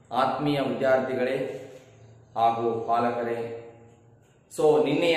ಆತ್ಮೀಯ ವಿದ್ಯಾರ್ಥಿಗಳೇ ಹಾಗೂ ಪಾಲಕರೇ ಸೊ ನಿನ್ನೆಯ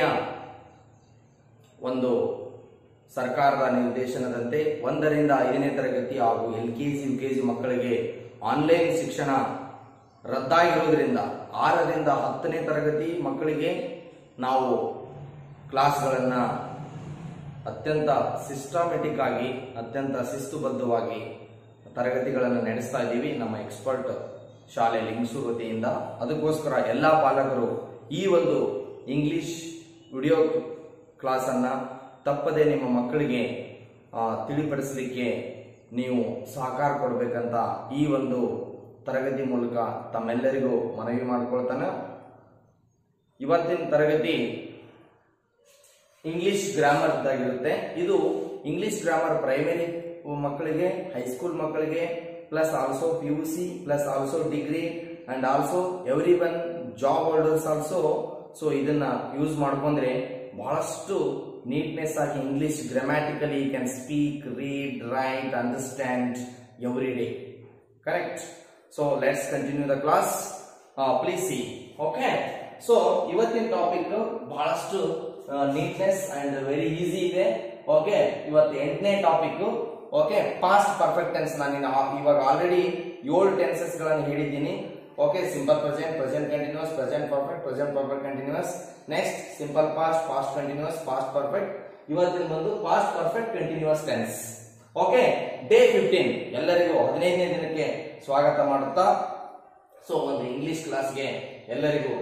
ಒಂದು ಸರ್ಕಾರದ ನಿರ್ದೇಶನದಂತೆ ಒಂದರಿಂದ ಐದನೇ ತರಗತಿ ಹಾಗೂ L K G U K G ಮಕ್ಕಳಿಗೆ ಆನ್ಲೈನ್ ಶಿಕ್ಷಣ ರದ್ದಾಗಿರುವುದರಿಂದ ಆರರಿಂದ ಹತ್ತನೇ ತರಗತಿ ಮಕ್ಕಳಿಗೆ ನಾವು ಕ್ಲಾಸ್ಗಳನ್ನು ಅತ್ಯಂತ ಸಿಸ್ಟಮೆಟಿಕ್ ಆಗಿ ಅತ್ಯಂತ ಶಿಸ್ತುಬದ್ಧವಾಗಿ ತರಗತಿಗಳನ್ನು ನಡೆಸ್ತಾ ಇದ್ದೀವಿ ನಮ್ಮ ಎಕ್ಸ್ಪರ್ಟ್ ಶಾಲೆ ಲಿಂಗಸೂರು ವತಿಯಿಂದ ಅದಕ್ಕೋಸ್ಕರ ಎಲ್ಲ ಪಾಲಕರು ಈ ಒಂದು ಇಂಗ್ಲಿಷ್ ವಿಡಿಯೋ ಕ್ಲಾಸನ್ನು ತಪ್ಪದೆ ನಿಮ್ಮ ಮಕ್ಕಳಿಗೆ ಆ, ತಿಳಿಪಡಿಸಲಿಕ್ಕೆ ನೀವು ಸಹಕಾರ ಕೊಡಬೇಕಂತ ಈ ಒಂದು ತರಗತಿ ಮೂಲಕ ತಮ್ಮೆಲ್ಲರಿಗೂ ಮನವಿ ಮಾಡಿಕೊಳ್ತಾನೆ ಇವತ್ತಿನ ತರಗತಿ ಇಂಗ್ಲಿಷ್ ಗ್ರಾಮರ್ ಇದ್ದಾಗಿರುತ್ತೆ ಇದು ಇಂಗ್ಲಿಷ್ ಗ್ರಾಮರ್ ಪ್ರೈಮರಿ ಮಕ್ಕಳಿಗೆ ಹೈಸ್ಕೂಲ್ ಮಕ್ಕಳಿಗೆ plus also P U C plus also degree and also everyone job holders also so ಇದನ್ನ ಯೂಸ್ ಮಾಡ್ಕೊಂಡ್ರೆ ಬಹಳಷ್ಟು ನೀಟ್ನೆಸ್ ಆಗಿ English grammatically can speak read write understand every day correct so let's continue the class please see okay so ಇವತ್ತಿನ topic ಬಹಳಷ್ಟು neatness and very easy ಇದೆ okay ಇವತ್ತು ಎಂಟನೇ topic okay past perfect tense ನಾನು ಇನ್ನು ಆ- ಇವಾಗ ಆಲ್ರೆಡಿ ಏಳು ಟೆನ್ಸಸ್ ಗಳನ್ನು ಹೇಳಿದ್ದೀನಿ okay simple present present continuous present perfect present perfect continuous next simple past past continuous past perfect ಇವತ್ತಿನ ಬಂದು past perfect continuous tense okay day fifteen ಎಲ್ಲರಿಗೂ ಹದಿನೈದನೇ ದಿನಕ್ಕೆ ಸ್ವಾಗತ ಮಾಡುತ್ತಾ ಸೊ ಒಂದು ಇಂಗ್ಲಿಷ್ ಕ್ಲಾಸ್ಗೆ ಎಲ್ಲರಿಗೂ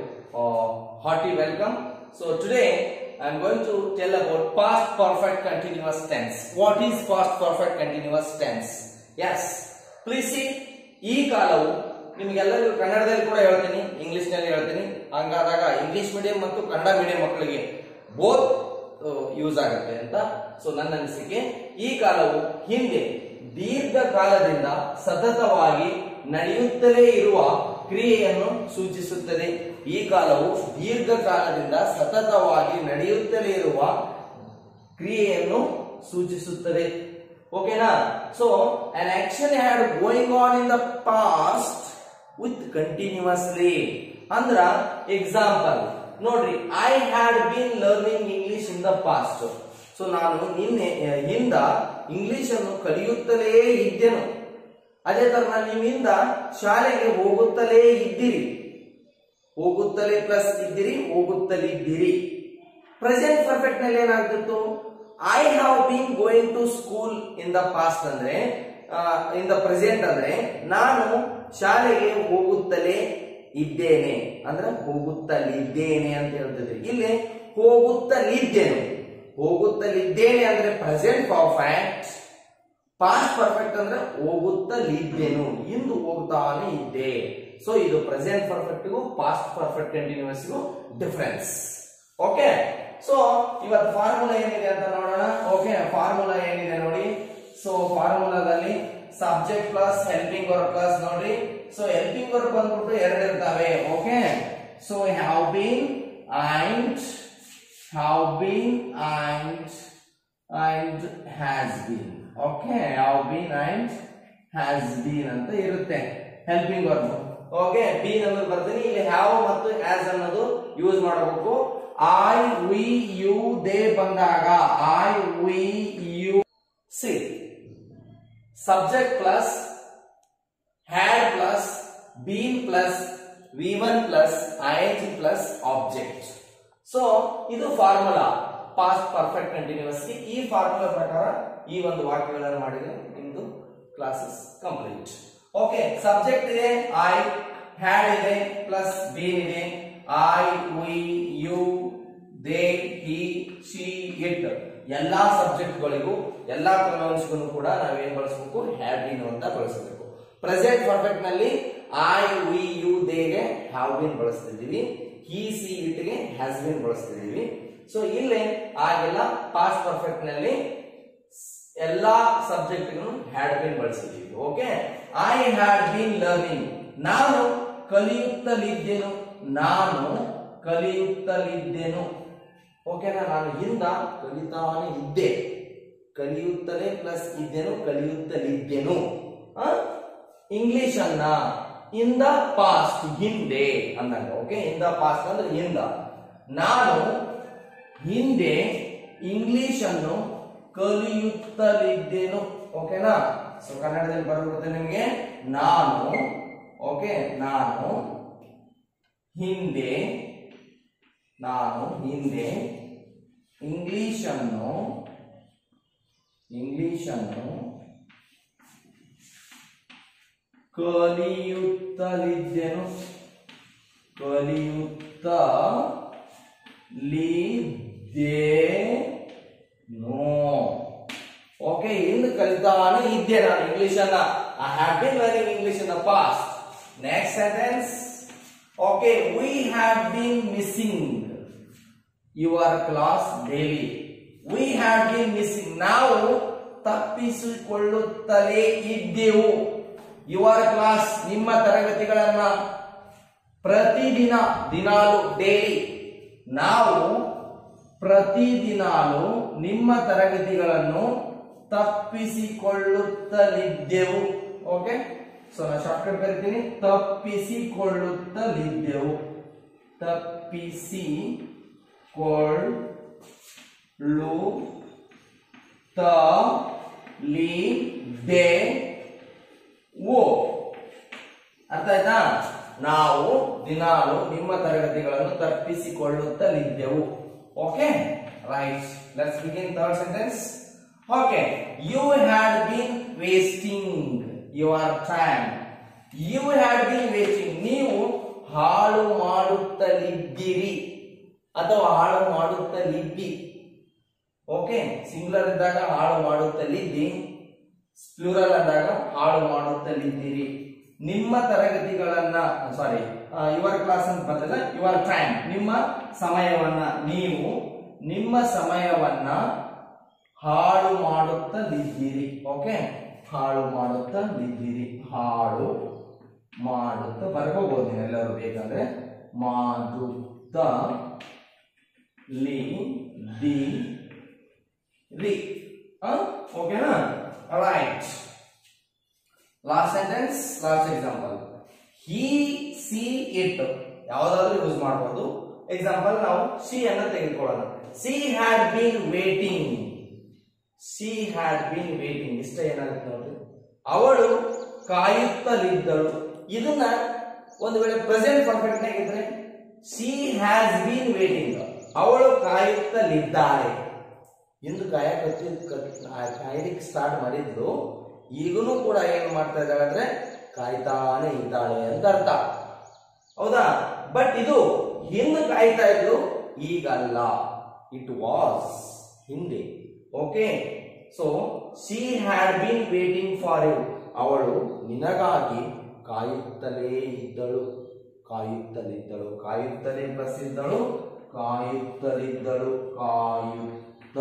hearty welcome so today I am going to tell about past perfect continuous tense what is past perfect continuous tense yes please see ಈ ಕಾಲವು ನಿಮಗೆಲ್ಲರಿಗೂ ಕನ್ನಡದಲ್ಲಿ ಕೂಡ ಹೇಳ್ತೀನಿ ಇಂಗ್ಲಿಷ್ ನಲ್ಲಿ ಹೇಳ್ತೀನಿ ಹಂಗಾದಾಗ ಇಂಗ್ಲಿಷ್ ಮೀಡಿಯಂ ಮತ್ತು ಕನ್ನಡ ಮೀಡಿಯಂ ಮಕ್ಕಳಿಗೆ ಬೋತ್ ಯೂಸ್ ಆಗುತ್ತೆ ಅಂತ ಸೊ ನನ್ನ ಅನಿಸಿಕೆ ಈ ಕಾಲವು ಹಿಂದೆ ದೀರ್ಘಕಾಲದಿಂದ ಸತತವಾಗಿ ನಡೆಯುತ್ತಲೇ ಇರುವ ಕ್ರಿಯೆಯನ್ನು ಸೂಚಿಸುತ್ತದೆ ಈ ಕಾಲವು ದೀರ್ಘಕಾಲದಿಂದ ಸತತವಾಗಿ ನಡೆಯುತ್ತಲೇ ಇರುವ ಕ್ರಿಯೆಯನ್ನು ಸೂಚಿಸುತ್ತದೆ ಓಕೆನಾ so an action had going on in the past with continuously ಅಂದ್ರ ಎಕ್ಸಾಂಪಲ್ ನೋಡ್ರಿ I had been learning English in the past so ನಾನು ನಿನ್ನೆ ಆ, ಹಿಂದ ಇಂಗ್ಲಿಷ್ ಅನ್ನು ಕಲಿಯುತ್ತಲೇ ಇದ್ದೆನು ಅದೇ ತರ ನಿಮ್ಮಿಂದ ಶಾಲೆಗೆ ಹೋಗುತ್ತಲೇ ಇದ್ದೀರಿ ಹೋಗುತ್ತಲೇ ಪ್ಲಸ್ ಇದ್ದೀರಿ ಹೋಗುತ್ತಲಿದ್ದೀರಿ ಪ್ರೆಸೆಂಟ್ ಪರ್ಫೆಕ್ಟ್ ನಲ್ಲಿ ಏನಾಗ್ತಿತ್ತು I have been going to school in the past ಅಂದ್ರೆ ಇನ್ ದ ಪ್ರೆಸೆಂಟ್ ಅಂದ್ರೆ ನಾನು ಶಾಲೆಗೆ ಹೋಗುತ್ತಲೇ ಇದ್ದೇನೆ ಅಂದ್ರೆ ಹೋಗುತ್ತಲಿದ್ದೇನೆ ಅಂತ ಹೇಳ್ತಿದ್ರಿ ಇಲ್ಲಿ ಹೋಗುತ್ತಲಿದ್ದೇನೆ ಹೋಗುತ್ತಲಿದ್ದೇನೆ ಅಂದ್ರೆ ಪ್ರೆಸೆಂಟ್ ಪರ್ಫೆಕ್ಟ್ ಪಾಸ್ಟ್ ಪರ್ಫೆಕ್ಟ್ ಅಂದ್ರೆ ಹೋಗುತ್ತಲಿದ್ದೆನು ಇಂದು ಹೋಗ್ತಾನೆ ಇದ್ದೆ ಸೊ ಇದು ಪ್ರೆಸೆಂಟ್ ಪರ್ಫೆಕ್ಟ್ಗೂ ಪಾಸ್ಟ್ ಪರ್ಫೆಕ್ಟ್ ಕಂಟಿನ್ಯೂಸ್ಗೂ ಡಿಫರೆನ್ಸ್ ಓಕೆ ಸೊ ಇವತ್ತು ಫಾರ್ಮುಲಾ ಏನಿದೆ ಅಂತ ನೋಡೋಣ ಓಕೆ ಫಾರ್ಮುಲಾ ಏನಿದೆ ನೋಡಿ ಸೊ ಫಾರ್ಮುಲಾದಲ್ಲಿ subject plus helping verb plus ನೋಡ್ರಿ ಸೊ ಹೆಲ್ಪಿಂಗ್ ವರ್ಕ್ ಬಂದ್ಬಿಟ್ಟು ಎರಡು ಇರ್ತವೆ okay so have been and have been and and has been okay have been and has been ಅಂತ ಇರುತ್ತೆ ಹೆಲ್ಪಿಂಗ್ ವರ್ಕ್ ಓಕೆ ಬೀನ್ ಅನ್ನೋದು ಬರ್ತೀನಿ ಇಲ್ಲಿ ಹ್ಯಾವ್ ಮತ್ತು ಹ್ಯಾಸ್ ಅನ್ನೋದು ಯೂಸ್ ಮಾಡಬೇಕು ಐ ವಿ ಯು ದೇ ಬಂದಾಗ I we you she subject plus had plus been plus V one plus I G plus object so ಇದು ಫಾರ್ಮುಲಾ ಪಾಸ್ಟ್ ಪರ್ಫೆಕ್ಟ್ ಕಂಟಿನ್ಯೂಸ್ ಈ formula ಪ್ರಕಾರ ಈ ಒಂದು ವಾಕ್ಯಗಳನ್ನು ಮಾಡಿದ್ರೆ ನಿಮ್ದು ಕ್ಲಾಸಸ್ ಕಂಪ್ಲೀಟ್ ಓಕೆ ಸಬ್ಜೆಕ್ಟ್ ಇದೆ ಐ ಹ್ಯಾಡ್ ಇದೆ ಪ್ಲಸ್ ಬೀನ್ ಇದೆ I we you they he she it ಎಲ್ಲಾ ಸಬ್ಜೆಕ್ಟ್ಗಳಿಗೂ ಎಲ್ಲಾ ಪ್ರೊನೌನ್ಸ್ಗೂ ಕೂಡ ನಾವೇನ್ ಬಳಸಬೇಕು ಹ್ಯಾಡ್ ಬೀನ್ ಅಂತ ಬಳಸಬೇಕು ಪ್ರೆಸೆಂಟ್ ಪರ್ಫೆಕ್ಟ್ ನಲ್ಲಿ ಐ ವಿ ಯು ದೇಗೆ ಹ್ಯಾವ್ ಬೀನ್ ಬಳಸ್ತಿದ್ದೀವಿ ಹಿ ಸಿ ಇಟ್ಗೆ ಹ್ಯಾಸ್ ಬೀನ್ ಬಳಸ್ತಿದ್ದೀವಿ ಸೊ ಇಲ್ಲೇ ಆಗೆಲ್ಲ ಪಾಸ್ಟ್ ಪರ್ಫೆಕ್ಟ್ ನಲ್ಲಿ ಎಲ್ಲಾ ಸಬ್ಜೆಕ್ಟ್ ಹ್ಯಾಡ್ ಬೀನ್ ಬಳಸಿದ್ದೀವಿ okay I had been learning ನಾನು ಕಲಿಯುತ್ತಲಿದ್ದೆನು ನಾನು ಕಲಿಯುತ್ತಲಿದ್ದೆನು ಓಕೆನಾ ನಾನು ಹಿಂದ ಕಲಿತಾನೆ ಇದ್ದೆ ಕಲಿಯುತ್ತಲೇ ಪ್ಲಸ್ ಇದ್ದೆನು ಕಲಿಯುತ್ತಲಿದ್ದೆನು ಇಂಗ್ಲಿಷ್ ಅನ್ನ ಇನ್ ದ ಪಾಸ್ಟ್ ಹಿಂದೆ ಅಂದಾಗ ಓಕೆ ಇನ್ ದ ಪಾಸ್ಟ್ ಅಂದ್ರೆ ಹಿಂದ ನಾನು ಹಿಂದೆ ಇಂಗ್ಲಿಷ್ ಅನ್ನು ಕಲಿಯುತ್ತಲಿದ್ದೇನು ಓಕೆನಾ ಸೊ ಕನ್ನಡದಲ್ಲಿ ಬರುತ್ತೆ ನಿಮಗೆ ನಾನು ಓಕೆ ನಾನು ಹಿಂದೆ ನಾನು ಹಿಂದೆ ಇಂಗ್ಲಿಷ್ ಅನ್ನು ಇಂಗ್ಲಿಷ್ ಅನ್ನು ಕಲಿಯುತ್ತಲಿದ್ದೆನು ಕಲಿಯುತ್ತಲಿದ್ದೇನೋ ಓಕೆ ಇಂದು ಕಲಿತಾನೆ ಇದ್ದೆ ನಾನು ಇಂಗ್ಲಿಷ್ ಅನ್ನ I have been learning English in the past next sentence okay we have been missing your class daily we have been missing ನಾವು ತಪ್ಪಿಸಿಕೊಳ್ಳುತ್ತಲೇ ಇದ್ದೆವು ಯುವರ್ ಕ್ಲಾಸ್ ನಿಮ್ಮ ತರಗತಿಗಳನ್ನ ಪ್ರತಿದಿನ ದಿನಾಲು ಡೈಲಿ ನಾವು ಪ್ರತಿದಿನಾಲು ನಿಮ್ಮ ತರಗತಿಗಳನ್ನು ತಪ್ಪಿಸಿಕೊಳ್ಳುತ್ತಲಿದ್ದೆವು ಓಕೆ ಸೊ ನಾನು ಶಾರ್ಟ್ಕಟ್ ಬರೀತೀನಿ ತಪ್ಪಿಸಿಕೊಳ್ಳುತ್ತಲಿದ್ದೆವು ತಪ್ಪಿಸಿ ಕೊಳ್ಳು ತ ಲಿ ದೆ ಓ ಅರ್ಥ ಆಯ್ತಾ ನಾವು ದಿನಾಲು ನಿಮ್ಮ ತರಗತಿಗಳನ್ನು ತಪ್ಪಿಸಿಕೊಳ್ಳುತ್ತಲಿದ್ದೆವು okay right let's begin third sentence okay you had been wasting your time you had been wasting ನೀವು ಹಾಳು ಮಾಡುತ್ತಲಿದ್ದೀರಿ ಅಥವಾ ಹಾಳು ಮಾಡುತ್ತಲಿದ್ದಿ ಓಕೆ ಸಿಂಗುಲರ್ ಇದ್ದಾಗ ಹಾಳು ಮಾಡುತ್ತಲಿದ್ದಿ ಪ್ಲೂರಲ್ ಅಂದಾಗ ಹಾಳು ಮಾಡುತ್ತಲಿದ್ದೀರಿ ನಿಮ್ಮ ತರಗತಿಗಳನ್ನ ಸಾರಿ ಯುವರ್ ಕ್ಲಾಸ್ ಅಂತ ಬಂದಲ್ಲ ಯುವರ್ ಟೈಮ್ ನಿಮ್ಮ ಸಮಯವನ್ನ ನೀವು ನಿಮ್ಮ ಸಮಯವನ್ನ ಹಾಳು ಮಾಡುತ್ತಲಿದ್ದೀರಿ ಓಕೆ ಹಾಳು ಮಾಡುತ್ತಲಿದ್ದೀರಿ ಹಾಳು ಮಾಡುತ್ತಾ ಬರ್ಕೋಬಹುದು ನೀವೆಲ್ಲರೂ ಬೇಕಂದ್ರೆ ಮಾಡುತ್ತ ಲಿ ದಿ ರಿ ಓಕೆನಾ right last sentence last example he she it ಯಾವ್ದಾದ್ರು ಯೂಸ್ ಮಾಡಬಹುದು ಎಕ್ಸಾಂಪಲ್ ನಾವು ಸಿ ಅನ್ನ ತೆಗೆದುಕೊಳ್ಳೋಣ she had been waiting she had been waiting ಇಷ್ಟ ಏನಾಗುತ್ತೆ ನೋಡ್ರಿ ಅವಳು ಕಾಯುತ್ತಲಿದ್ದಳು ಇದನ್ನ ಒಂದು ವೇಳೆ ಪ್ರೆಸೆಂಟ್ ಪರ್ಫೆಕ್ಟ್ ಆಗಿದ್ರೆ ಸಿ ಹ್ಯಾಸ್ ಬೀನ್ ವೇಟಿಂಗ್ ಅವಳು ಕಾಯುತ್ತಲಿದ್ದಾಳೆ ಎಂದು ಕಾಯಕತ್ತಿ ಕಾಯಲಿಕ್ಕೆ ಸ್ಟಾರ್ಟ್ ಮಾಡಿದ್ಲು ಈಗಲೂ ಕೂಡ ಏನ್ ಮಾಡ್ತಾ ಇದ್ದಾಳೆ ಅಂದ್ರೆ ಕಾಯ್ತಾನೆ ಇದ್ದಾಳೆ ಅಂತ ಅರ್ಥ ಹೌದಾ ಬಟ್ ಇದು ಹಿಂದೆ ಕಾಯ್ತಾ ಇದ್ದು ಈಗಲ್ಲ ಇಟ್ ವಾಸ್ ಹಿಂದೆ okay so she had been waiting for you ಅವಳು ನಿನಗಾಗಿ ಕಾಯುತ್ತಲೇ ಇದ್ದಳು ಕಾಯುತ್ತಲಿದ್ದಳು ಕಾಯುತ್ತಲೇ ಪ್ಲಸ್ ಇದ್ದಳು ಕಾಯುತ್ತಲಿದ್ದಳು ಕಾಯುತ್ತ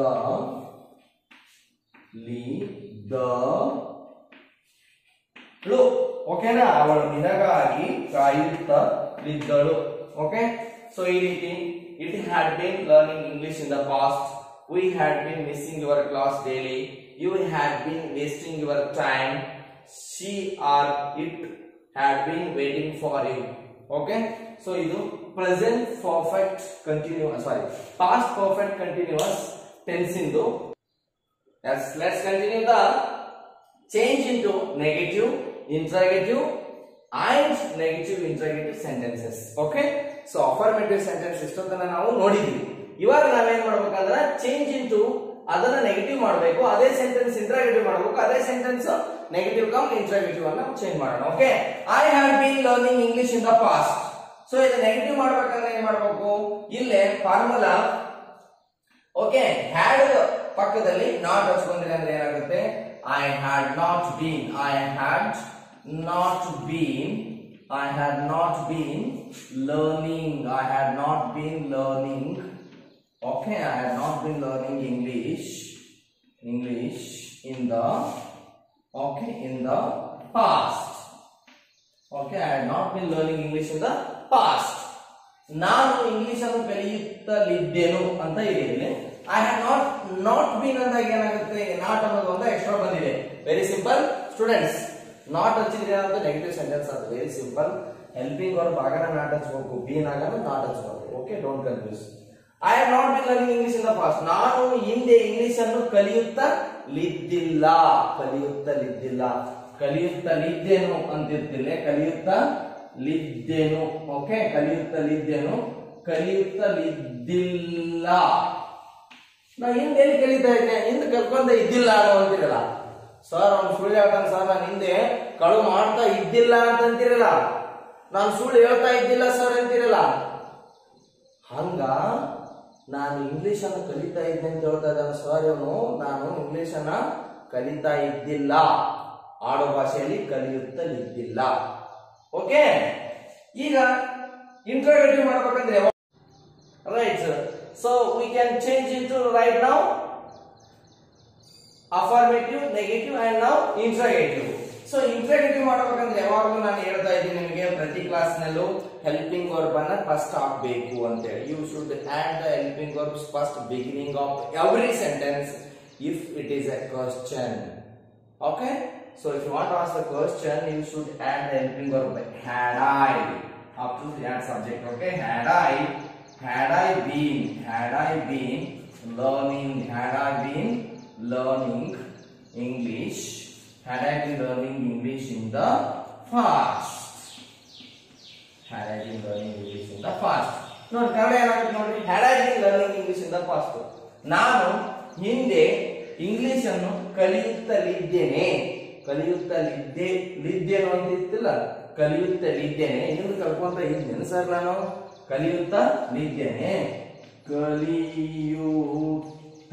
ಲಿದ್ದಳು ಓಕೆನಾ ಅವಳು ನಿನಗಾಗಿ ಕಾಯುತ್ತಲಿದ್ದಳು ಓಕೆ ಸೊ ಈ ರೀತಿ it had been learning English in the past we had been missing your class daily you had been wasting your time she or it had been waiting for you okay so ಇದು present perfect continuous sorry past perfect continuous tense ಇಂದು Let's, let's continue the change into negative, interrogative and negative interrogative sentences. Okay? So affirmative sentence ಇಷ್ಟೊತ್ತನ ನಾವು ನೋಡಿದ್ವಿ ಇವಾಗ ನಾವೇನ್ ಮಾಡ್ಬೇಕಂದ್ರೆ change into ಅದನ್ನ negative ಮಾಡಬೇಕು ಅದೇ ಸೆಂಟೆನ್ಸ್ ಇಂಟ್ರಾಗೇಟಿವ್ ಮಾಡಬೇಕು ಅದೇ ಸೆಂಟೆನ್ಸ್ ನೆಗೆಟಿವ್ ಕಮ್ ಇಂಟ್ರಾಗೇಟಿವ್ ಅನ್ನ ಚೇಂಜ್ ಮಾಡೋಣ okay I have been learning English in the past so ಇದು ನೆಗೆಟಿವ್ ಮಾಡ್ಬೇಕಂದ್ರೆ ಏನ್ ಮಾಡ್ಬೇಕು ಇಲ್ಲೇ ಫಾರ್ಮುಲಾ ಓಕೆ ಹ್ಯಾಡ್ ಪಕ್ಕದಲ್ಲಿ ನಾಟ್ ಹಚ್ಕೊಂಡಿಲ್ಲ ಅಂದ್ರೆ ಏನಾಗುತ್ತೆ I had not been I had not been I had not been learning I had not been learning okay I had not been learning English English in the okay in the past okay I had not been learning English in the past ನಾನು English ಅನ್ನು ಕಲಿಯುತ್ತಲಿದ್ದೇನು ಅಂತ ಇದೆ ಇಲ್ಲಿ I have not not been ಅಂದಾಗ ಏನಾಗುತ್ತೆ not ಅನ್ನೋದು ಒಂದು ಎಕ್ಸ್ಟ್ರಾ ಬಂದಿದೆ ವೆರಿ ಸಿಂಪಲ್ ಸ್ಟೂಡೆಂಟ್ಸ್ ನಾಟ್ ಹಚ್ಚಿದ್ರೆ ಏನಾಗುತ್ತೆ ನೆಗೆಟಿವ್ ಸೆಂಟೆನ್ಸ್ ಅದು ವೆರಿ ಸಿಂಪಲ್ ಹೆಲ್ಪಿಂಗ್ ವರ್ಬ್ ಆಗನ ನಾಟ್ ಹಚ್ಬೇಕು ಬೀನ್ ಆಗನ ನಾಟ್ ಹಚ್ಬೇಕು okay don't confuse I have not been learning English in the past ನಾನು ಹಿಂದೆ ಇಂಗ್ಲಿಷ್ ಅನ್ನು ಕಲಿಯುತ್ತಲಿದ್ದಿಲ್ಲ ಕಲಿಯುತ್ತಲಿದ್ದಿಲ್ಲ ಕಲಿಯುತ್ತಲಿದ್ದೇನು ಅಂತಿರ್ತಿಲ್ಲ ಕಲಿಯುತ್ತಲಿದ್ದೇನು ಓಕೆ ಕಲಿಯುತ್ತಲಿದ್ದೇನು ಕಲಿಯುತ್ತಲಿದ್ದಿಲ್ಲ ನಾ ಹಿಂದೆ ಎಲ್ಲಿ ಕಲಿತಾ ಇದ್ದೆ ಹಿಂದೆ ಕಲ್ಕೊಂತ ಇದ್ದಿಲ್ಲ ಅನ್ನೋ ಅಂತಿರಲ್ಲ ಸರ್ ಅವ್ನು ಸುಳ್ಳು ಹೇಳ್ತಾನೆ ಸರ್ ನಾನು ಹಿಂದೆ ಕಳು ಮಾಡ್ತಾ ಇದ್ದಿಲ್ಲ ಅಂತ ಅಂತಿರಲ್ಲ ನಾನು ಸುಳ್ಳು ಹೇಳ್ತಾ ಇದ್ದಿಲ್ಲ ಸರ್ ಅಂತಿರಲ್ಲ ಹಂಗ ನಾನು ಇಂಗ್ಲಿಷ್ ಅನ್ನು ಕಲಿತಾ ಇದ್ದೆ ಅಂತ ಹೇಳ್ತಾ ಇದ್ದಾನೆ ಸರ್ ಇವನು ನಾನು ಇಂಗ್ಲಿಷ್ ಅನ್ನ ಕಲಿತಾ ಇದ್ದಿಲ್ಲ ಆಡೋ ಭಾಷೆಯಲ್ಲಿ ಕಲಿಯುತ್ತಲಿದ್ದಿಲ್ಲ ಓಕೆ ಈಗ ಇಂಟ್ರೋಗೇಟಿವ್ ಮಾಡ್ಬೇಕಂದ್ರೆ right so we can change into right ನಾವು ಅಫಾರ್ಮೇಟಿವ್ ನೆಗೆಟಿವ್ ಅಂಡ್ ನಾವು ಇಂಟ್ರಾಗೇಟಿವ್ ಸೊ ಇಂಟ್ರಾಗೇಟಿವ್ ಮಾಡಬೇಕಂದ್ರೆ ಯಾವಾಗಲೂ ನಾನು ಹೇಳ್ತಾ ಇದ್ದೀನಿ ನಿಮಗೆ ಪ್ರತಿ ಕ್ಲಾಸ್ ನಲ್ಲೂ ಹೆಲ್ಪಿಂಗ್ ವರ್ಬ್ ಅನ್ನ ಫಸ್ಟ್ ಹಾಕ್ಬೇಕು ಅಂತ ಹೇಳಿ you should add the helping verbs first beginning of every sentence if it is a question okay so if you want ask the question you should add the helping verb had I up to that subject okay had i had i been had i been learning had i been learning english had i been learning english in the past had i been learning english in the past ನೋಡಿ ಕನ್ನಡ ಏನಾಗುತ್ತೆ ನೋಡಿ had i been learning english in the past ನಾನು ಹಿಂದೆ English ಅನ್ನು ಕಲಿಯುತ್ತಲಿದ್ದೇನೆ ಕಲಿಯುತ್ತಲಿದ್ದೆ ಲಿದ್ದೇನು ಅಂತ ಇತ್ತಿಲ್ಲ ಕಲಿಯುತ್ತಲಿದ್ದೇನೆ ಎಂದು ಕಲ್ಕೊಂತ ಇದ್ದೇನೆ sir ನಾನು ಕಲಿಯುತ್ತಲಿದ್ದೇನೆ ಕಲಿಯುತ್ತ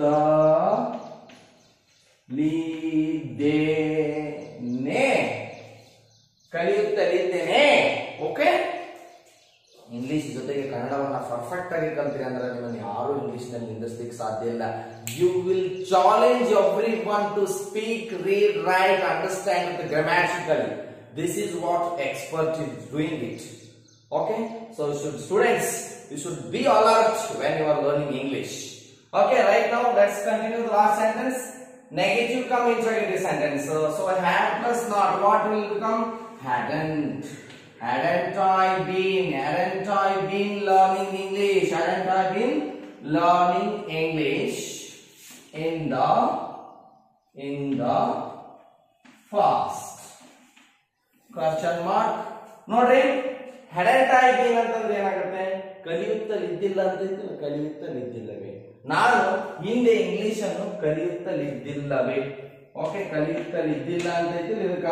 ಲಿದ್ದೇನೆ ಕಲಿಯುತ್ತಲಿದ್ದೇನೆ ಓಕೆ ಇಂಗ್ಲಿಷ್ ಜೊತೆಗೆ ಕನ್ನಡವನ್ನ ಪರ್ಫೆಕ್ಟ್ ಆಗಿ ಕಲ್ತೀರಿ ಅಂದ್ರೆ ನಿಮ್ಮನ್ನು ಯಾರು ಇಂಗ್ಲಿಷ್ ನಲ್ಲಿ ನಿಂದಿಸ್ಲಿಕ್ಕೆ ಸಾಧ್ಯ ಇಲ್ಲ you will challenge everyone to speak read write understand grammatically this is what expert is doing it okay so should students you should be alert when you are learning English okay right now let's continue the last sentence negative come interrogative sentence so, so had plus not what will become hadn't hadn't i been hadn't i been learning english hadn't i been learning english in the in the past question mark ನೋಡ್ರಿ ಹೆಡೆಂಟ್ I been ಅಂತಂದ್ರೆ ಏನಾಗುತ್ತೆ ಕಲಿಯುತ್ತಲಿದ್ದಿಲ್ಲ ಅಂತ ಇತ್ತು ಕಲಿಯುತ್ತಲಿದ್ದಿಲ್ಲವೇ ನಾನು ಹಿಂದೆ English ಅನ್ನು ಕಲಿಯುತ್ತಲಿದ್ದಿಲ್ಲವೇ okay ಕಲಿಯುತ್ತಲಿದ್ದಿಲ್ಲ ಅಂತ ಇತ್ತು ಇದಕ್ಕ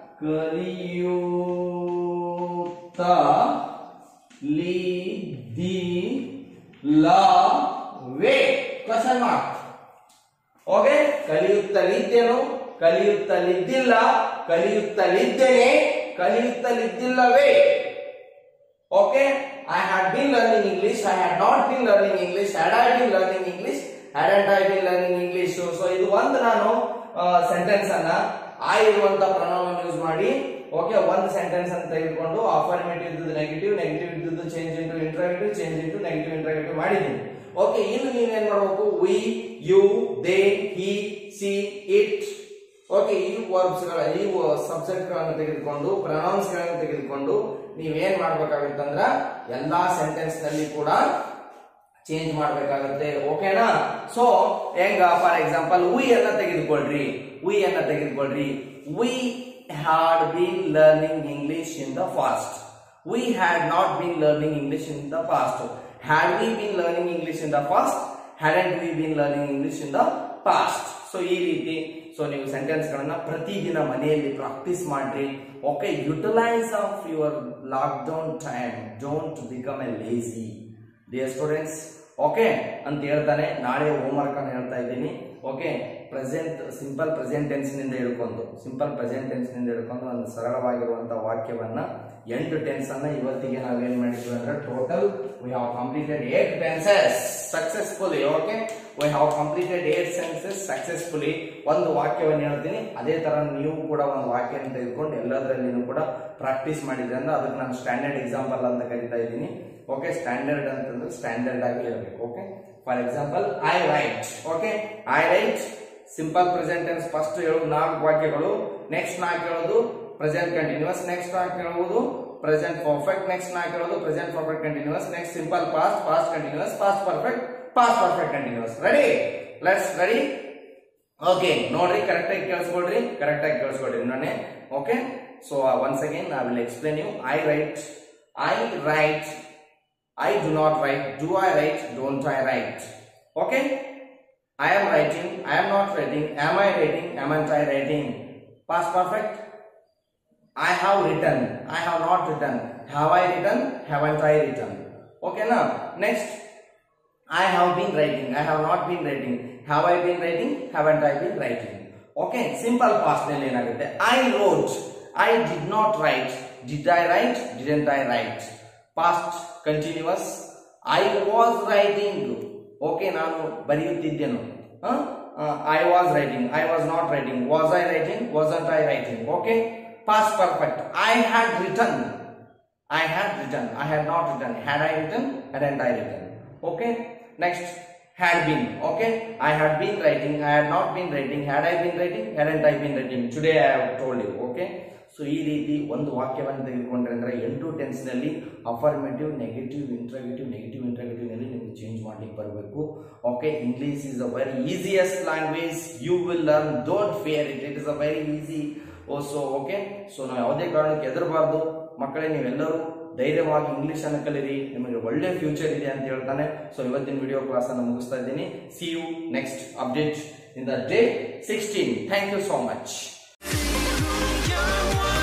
ಕಲಿಯುತ್ತ ಲಿದ್ದಿಲ್ಲವೇ ಕ್ವಶನ್ ಮಾರ್ಕ್ ಓಕೆ ಕಲಿಯುತ್ತಲಿದ್ದೇನು ಕಲಿಯುತ್ತಲಿದ್ದಿಲ್ಲ ಕಲಿಯುತ್ತಲಿದ್ದೇನೆ ಕಲಿಯುತ್ತಲಿದ್ದಿಲ್ಲವೇ ಓಕೆ I had been learning English I had not been learning English had I been learning English had I been learning English so ಇದು ಒಂದು ನಾನು ಸೆಂಟೆನ್ಸ್ ಅನ್ನ ಆ ಇರುವಂತ ಪ್ರೊನೌನ್ ಯೂಸ್ ಮಾಡಿ ಓಕೆ ಒಂದು ಸೆಂಟೆನ್ಸ್ ಅನ್ನು ತೆಗೆದುಕೊಂಡು ಅಫರ್ಮೇಟಿವ್ ಇದ್ದದ್ದು ನೆಗೆಟಿವ್ ನೆಗೆಟಿವ್ ಇದ್ದದ್ದು change into interrogative change into negative interrogative ಮಾಡಿದ್ದೀನಿ ಓಕೆ ಇಲ್ಲಿ ನೀವೇನ್ ಮಾಡಬೇಕು we you they he she it okay ಈ ವರ್ಬ್ಸ್ ಗಳ ಈ ಸಬ್ಜೆಕ್ಟ್ ಗಳನ್ನು ತೆಗೆದುಕೊಂಡು ಪ್ರನೌನ್ಸ್ ಗಳನ್ನು ತೆಗೆದುಕೊಂಡು ನೀವೇನ್ ಮಾಡ್ಬೇಕಾಗುತ್ತಂದ್ರ ಎಲ್ಲಾ ಸೆಂಟೆನ್ಸ್ ನಲ್ಲಿ ಕೂಡ ಚೇಂಜ್ ಮಾಡ್ಬೇಕಾಗುತ್ತೆ ಓಕೆನಾ ಸೊ ಹೆಂಗ ಫಾರ್ ಎಕ್ಸಾಂಪಲ್ ವಿ ಅನ್ನ ತೆಗೆದುಕೊಳ್ರಿ ವಿ ಅನ್ನ ತೆಗೆದುಕೊಳ್ರಿ we had been learning English in the past we had not been learning English in the past had we been learning English in the past had we been learning English in the past so ಈ ರೀತಿ so ನೀವು sentence ಗಳನ್ನ ಪ್ರತಿದಿನ ಮನೆಯಲ್ಲಿ practice ಮಾಡ್ರಿ okay utilise of your lockdown time don't become a lazy dear students okay ಅಂತ ಹೇಳ್ತಾನೆ ನಾಳೆ ಹೋಮ್ ವರ್ಕ್ ಅನ್ನು ಹೇಳ್ತಾ ಇದ್ದೀನಿ okay present simple present tense ನಿಂದ ಹಿಡ್ಕೊಂಡು ಸಿಂಪಲ್ ಪ್ರೆಸೆಂಟ್ ಟೆನ್ಸ್ ನಿಂದ ಹಿಡ್ಕೊಂಡು ಒಂದು ಸರಳವಾಗಿರುವಂತಹ ವಾಕ್ಯವನ್ನ ಎಂಟು ಟೆನ್ಸ್ ಅನ್ನ ಇವತ್ತಿಗೆ ನಾವೇನ್ ಮಾಡಿದ್ವಿ ಅಂದ್ರೆ total we have completed eight tenses successfully okay we have completed eight tenses successfully ಒಂದು ವಾಕ್ಯವನ್ನು ಹೇಳ್ತೀನಿ ಅದೇ ತರ ನೀವು ಕೂಡ ಒಂದು ವಾಕ್ಯ ತೆಗೆದುಕೊಂಡು ಎಲ್ಲದರಲ್ಲಿನೂ ಕೂಡ ಪ್ರಾಕ್ಟೀಸ್ ಮಾಡಿದ್ರೆ ಅಂದ್ರೆ ಅದಕ್ಕೆ ನಾನು ಸ್ಟ್ಯಾಂಡರ್ಡ್ ಎಕ್ಸಾಂಪಲ್ ಅಂತ ಕರಿತಾ ಇದ್ದೀನಿ ಓಕೆ ಸ್ಟ್ಯಾಂಡರ್ಡ್ ಅಂತಂದ್ರೆ ಸ್ಟ್ಯಾಂಡರ್ಡ್ ಆಗಿ ಇರಬೇಕು okay for example I write okay I write simple present tense first ಹೇಳೋದು ನಾಲ್ಕು ವಾಕ್ಯಗಳು ನೆಕ್ಸ್ಟ್ ನಾಲ್ಕು ಹೇಳೋದು ಪ್ರೆಸೆಂಟ್ ಕಂಟಿನ್ಯೂಸ್ ನೆಕ್ಸ್ಟ್ ನಾ ಕೇಳುವುದು ಪ್ರೆಸೆಂಟ್ ಪರ್ಫೆಕ್ಟ್ ನೆಕ್ಸ್ಟ್ ನಾ ಕೇಳೋದು present perfect continuous next simple past past continuous past perfect past perfect continuous ready let's ready okay ನೋಡ್ರಿ ಕರೆಕ್ಟ್ ಆಗಿ ಕೇಳಿಸ್ಕೊಳ್ರಿ ಕರೆಕ್ಟ್ ಆಗಿ ಕೇಳಿಸ್ಕೊಳ್ರಿ ಇನ್ನೊಂದೇ okay so once again I will explain you I write I write I do not write do I write don't I write okay I am writing, I am not writing, am I writing, am I writing? Past perfect. I have written, I have not written. Have I written, haven't I written? Okay now, next. I have been writing, I have not been writing. Have I been writing, haven't I been writing? Okay, simple past ನಲ್ಲಿ ಏನಾಗುತ್ತೆ I wrote, I did not write. Did I write, didn't I write? Past continuous. I was writing. Okay ನಾನು ಬರೆಯುತ್ತಿದ್ದೆನು I was writing I was not writing was I writing wasn't I writing okay past perfect I had written I had written I had not written had I written had I written okay next had been okay I had been writing I had not been writing had I been writing had I been writing today I have told you okay so ಈ ರೀತಿ ಒಂದು ವಾಕ್ಯವನ್ನು ತೆಗೆದುಕೊಂಡ್ರೆ ಅಂದರೆ ಎಂಟು ಟೆನ್ಸ್ನಲ್ಲಿ affirmative negative interrogative negative ಇಂಟ್ರಾಗೇಟಿವ್ನಲ್ಲಿ ನಿಮಗೆ ಚೇಂಜ್ ಮಾಡ್ಲಿಕ್ಕೆ ಬರಬೇಕು okay English is a very easiest language you will learn don't fear it it is a very easy also okay so ನಾವು ಯಾವುದೇ ಕಾರಣಕ್ಕೆ ಹೆದರಬಾರ್ದು ಮಕ್ಕಳೇ ನೀವೆಲ್ಲರೂ ಧೈರ್ಯವಾಗಿ ಇಂಗ್ಲಿಷ್ ಅನ್ನು ಕಲೀರಿ ನಿಮಗೆ ಒಳ್ಳೆ ಫ್ಯೂಚರ್ ಇದೆ ಅಂತ ಹೇಳ್ತಾನೆ ಸೊ ಇವತ್ತಿನ ವಿಡಿಯೋ ಕ್ಲಾಸ್ ಅನ್ನು ಮುಗಿಸ್ತಾ ಇದ್ದೀನಿ see you next update in the day sixteen thank you so much You're one